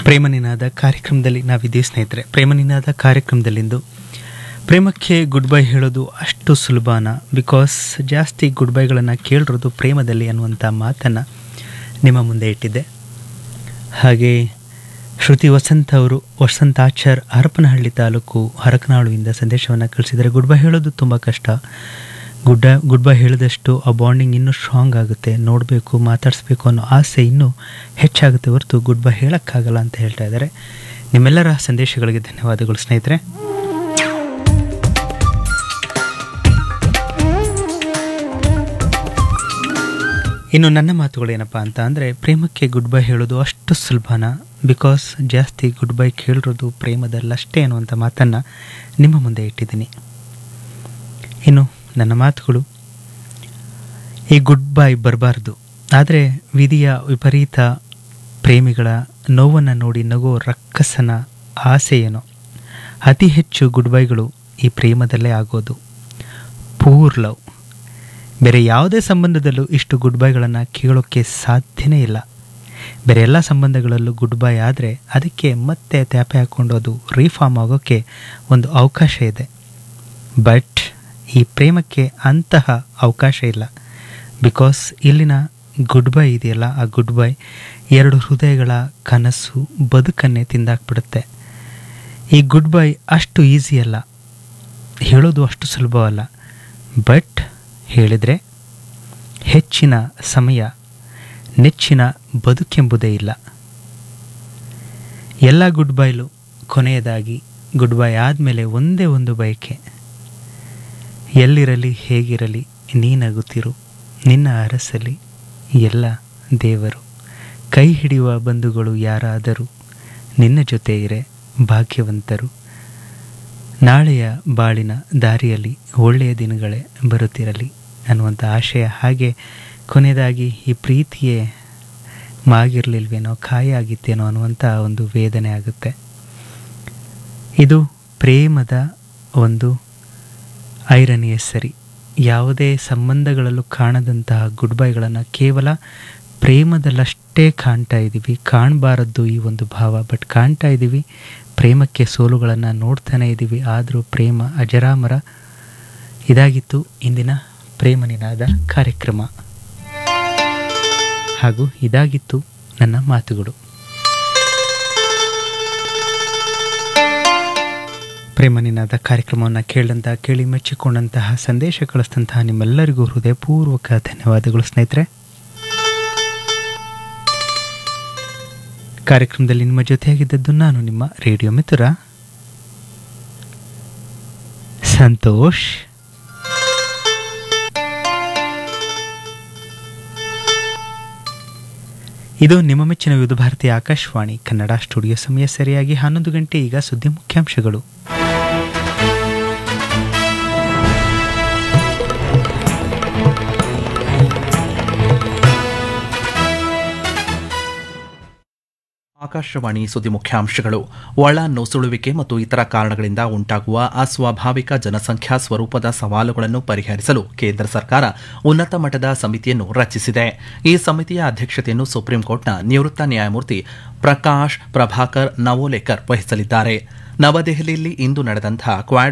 ಪ್ರೇಮನಿನಾದ ಕಾರ್ಯಕ್ರಮದಲ್ಲಿ ನಾವಿದ್ದೀವಿ ಸ್ನೇಹಿತರೆ ಪ್ರೇಮನಿನಾದ ಕಾರ್ಯಕ್ರಮದಲ್ಲಿಂದು ಪ್ರೇಮಕ್ಕೆ ಗುಡ್ ಬೈ ಹೇಳೋದು ಅಷ್ಟು ಸುಲಭನ ಬಿಕಾಸ್ ಜಾಸ್ತಿ ಗುಡ್ ಬೈಗಳನ್ನು ಕೇಳಿರೋದು ಪ್ರೇಮದಲ್ಲಿ ಅನ್ನುವಂಥ ಮಾತನ್ನು ನಿಮ್ಮ ಮುಂದೆ ಇಟ್ಟಿದ್ದೆ ಹಾಗೆ ಶ್ರುತಿ ವಸಂತ್ ಅವರು ವಸಂತಾಚಾರ್ ಹರಪನಹಳ್ಳಿ ತಾಲೂಕು ಹರಕನಾಳುವಿಂದ ಸಂದೇಶವನ್ನು ಕಳಿಸಿದರೆ ಗುಡ್ ಬೈ ಹೇಳೋದು ತುಂಬ ಕಷ್ಟ ಗುಡ್ಡ ಗುಡ್ ಬೈ ಹೇಳಿದಷ್ಟು ಆ ಬಾಂಡಿಂಗ್ ಇನ್ನೂ ಸ್ಟ್ರಾಂಗ್ ಆಗುತ್ತೆ ನೋಡಬೇಕು ಮಾತಾಡಿಸ್ಬೇಕು ಅನ್ನೋ ಆಸೆ ಇನ್ನೂ ಹೆಚ್ಚಾಗುತ್ತೆ ಹೊರತು ಗುಡ್ ಬೈ ಹೇಳೋಕ್ಕಾಗಲ್ಲ ಅಂತ ಹೇಳ್ತಾ ಇದ್ದಾರೆ ನಿಮ್ಮೆಲ್ಲರ ಸಂದೇಶಗಳಿಗೆ ಧನ್ಯವಾದಗಳು ಸ್ನೇಹಿತರೆ ಇನ್ನು ನನ್ನ ಮಾತುಗಳು ಏನಪ್ಪ ಅಂತ ಅಂದರೆ ಪ್ರೇಮಕ್ಕೆ ಗುಡ್ ಬೈ ಹೇಳೋದು ಅಷ್ಟು ಸುಲಭನ ಬಿಕಾಸ್ ಜಾಸ್ತಿ ಗುಡ್ ಬೈ ಕೇಳಿರೋದು ಪ್ರೇಮದಲ್ಲಷ್ಟೇ ಅನ್ನುವಂಥ ಮಾತನ್ನು ನಿಮ್ಮ ಮುಂದೆ ಇಟ್ಟಿದ್ದೀನಿ ಇನ್ನು ನನ್ನ ಮಾತುಗಳು ಈ ಗುಡ್ ಬೈ ಬರಬಾರ್ದು ಆದರೆ ವಿಧಿಯ ವಿಪರೀತ ಪ್ರೇಮಿಗಳ ನೋವನ್ನು ನೋಡಿ ನಗೋ ರಕ್ಕಸನ ಆಸೆ ಏನೋ ಅತಿ ಹೆಚ್ಚು ಗುಡ್ ಬೈಗಳು ಈ ಪ್ರೇಮದಲ್ಲೇ ಆಗೋದು ಪೂರ್ ಲವ್ ಬೇರೆ ಯಾವುದೇ ಸಂಬಂಧದಲ್ಲೂ ಇಷ್ಟು ಗುಡ್ ಬೈಗಳನ್ನು ಕೇಳೋಕ್ಕೆ ಸಾಧ್ಯನೇ ಇಲ್ಲ ಬೇರೆ ಎಲ್ಲ ಸಂಬಂಧಗಳಲ್ಲೂ ಗುಡ್ ಬೈ ಆದರೆ ಅದಕ್ಕೆ ಮತ್ತೆ ತ್ಯಾಪೆ ಹಾಕ್ಕೊಂಡು ಅದು ರೀಫಾರ್ಮ್ ಆಗೋಕ್ಕೆ ಒಂದು ಅವಕಾಶ ಇದೆ ಬಟ್ ಈ ಪ್ರೇಮಕ್ಕೆ ಅಂತಹ ಅವಕಾಶ ಇಲ್ಲ ಬಿಕಾಸ್ ಇಲ್ಲಿನ ಗುಡ್ ಬೈ ಇದೆಯಲ್ಲ ಆ ಗುಡ್ ಬೈ ಎರಡು ಹೃದಯಗಳ ಕನಸು ಬದುಕನ್ನೇ ತಿಂದಾಕ್ಬಿಡುತ್ತೆ ಈ ಗುಡ್ ಬೈ ಅಷ್ಟು ಈಸಿ ಅಲ್ಲ ಹೇಳೋದು ಅಷ್ಟು ಸುಲಭವಲ್ಲ ಬಟ್ ಹೇಳಿದರೆ ಹೆಚ್ಚಿನ ಸಮಯ ನೆಚ್ಚಿನ ಬದುಕೆಂಬುದೇ ಇಲ್ಲ ಎಲ್ಲ ಗುಡ್ ಬೈಲು ಕೊನೆಯದಾಗಿ ಗುಡ್ ಬೈ ಆದಮೇಲೆ ಒಂದೇ ಒಂದು ಬಯಕೆ ಎಲ್ಲಿರಲಿ ಹೇಗಿರಲಿ ನೀನಗುತ್ತಿರು ನಿನ್ನ ಅರಸಲಿ ಎಲ್ಲ ದೇವರು ಕೈ ಹಿಡಿಯುವ ಬಂಧುಗಳು ಯಾರಾದರೂ ನಿನ್ನ ಜೊತೆ ಇರೆ ಭಾಗ್ಯವಂತರು ನಾಳೆಯ ಬಾಳಿನ ದಾರಿಯಲ್ಲಿ ಒಳ್ಳೆಯ ದಿನಗಳೇ ಬರುತ್ತಿರಲಿ ಅನ್ನುವಂಥ ಆಶಯ ಹಾಗೆ ಕೊನೆಯದಾಗಿ ಈ ಪ್ರೀತಿಯೇ ಮಾಗಿರಲಿಲ್ವೇನೋ ಕಾಯ ಆಗಿತ್ತೇನೋ ಅನ್ನುವಂಥ ಒಂದು ವೇದನೆ ಆಗುತ್ತೆ ಇದು ಪ್ರೇಮದ ಒಂದು ಐರನಿಯ ಸರಿ ಯಾವುದೇ ಸಂಬಂಧಗಳಲ್ಲೂ ಕಾಣದಂತಹ ಗುಡ್ ಬೈಗಳನ್ನು ಕೇವಲ ಪ್ರೇಮದಲ್ಲಷ್ಟೇ ಕಾಣ್ತಾ ಇದ್ದೀವಿ ಕಾಣಬಾರದ್ದು ಈ ಒಂದು ಭಾವ ಬಟ್ ಕಾಣ್ತಾ ಇದ್ದೀವಿ ಪ್ರೇಮಕ್ಕೆ ಸೋಲುಗಳನ್ನು ನೋಡ್ತಾನೆ ಇದ್ದೀವಿ ಆದರೂ ಪ್ರೇಮ ಅಜರಾಮರ ಇದಾಗಿತ್ತು ಇಂದಿನ ಪ್ರೇಮನಿನಾದ ಕಾರ್ಯಕ್ರಮ ಹಾಗೂ ಇದಾಗಿತ್ತು ನನ್ನ ಮಾತುಗಳು ಪ್ರೇಮನಿನಾದ ಕಾರ್ಯಕ್ರಮವನ್ನು ಕೇಳಿದಂಥ ಕೇಳಿ ಮೆಚ್ಚಿಕೊಂಡಂತಹ ಸಂದೇಶ ಕಳಿಸಿದಂತಹ ನಿಮ್ಮೆಲ್ಲರಿಗೂ ಹೃದಯಪೂರ್ವಕ ಧನ್ಯವಾದಗಳು ಸ್ನೇಹಿತರೆ ಕಾರ್ಯಕ್ರಮದಲ್ಲಿ ನಿಮ್ಮ ಜೊತೆಯಾಗಿದ್ದದ್ದು ನಾನು ನಿಮ್ಮ ರೇಡಿಯೋ ಮಿತ್ರ ಸಂತೋಷ್ ಇದು ನಿಮ್ಮ ಮೆಚ್ಚಿನ ವಿವಿಧ ಭಾರತೀಯ ಆಕಾಶವಾಣಿ ಕನ್ನಡ ಸ್ಟುಡಿಯೋ ಸಮಯ ಸರಿಯಾಗಿ ಹನ್ನೊಂದು ಗಂಟೆ ಈಗ ಸುದ್ದಿ ಮುಖ್ಯಾಂಶಗಳು ಆಕಾಶವಾಣಿ ಸುದ್ದಿ ಮುಖ್ಯಾಂಶಗಳು ಒಳ ನುಸುಳುವಿಕೆ ಮತ್ತು ಇತರ ಕಾರಣಗಳಿಂದ ಉಂಟಾಗುವ ಅಸ್ವಾಭಾವಿಕ ಜನಸಂಖ್ಯಾ ಸ್ವರೂಪದ ಸವಾಲುಗಳನ್ನು ಪರಿಹರಿಸಲು ಕೇಂದ್ರ ಸರ್ಕಾರ ಉನ್ನತ ಮಟ್ಟದ ಸಮಿತಿಯನ್ನು ರಚಿಸಿದೆ ಈ ಸಮಿತಿಯ ಅಧ್ಯಕ್ಷತೆಯನ್ನು ಸುಪ್ರೀಂ ಕೋರ್ಟ್ನ ನಿವೃತ್ತ ನ್ಯಾಯಮೂರ್ತಿ ಪ್ರಕಾಶ್ ಪ್ರಭಾಕರ್ ನವೋಲೇಕರ್ ವಹಿಸಲಿದ್ದಾರೆ ನವದೆಹಲಿಯಲ್ಲಿ ಇಂದು ನಡೆದಂತಹ ಕ್ವಾಡ್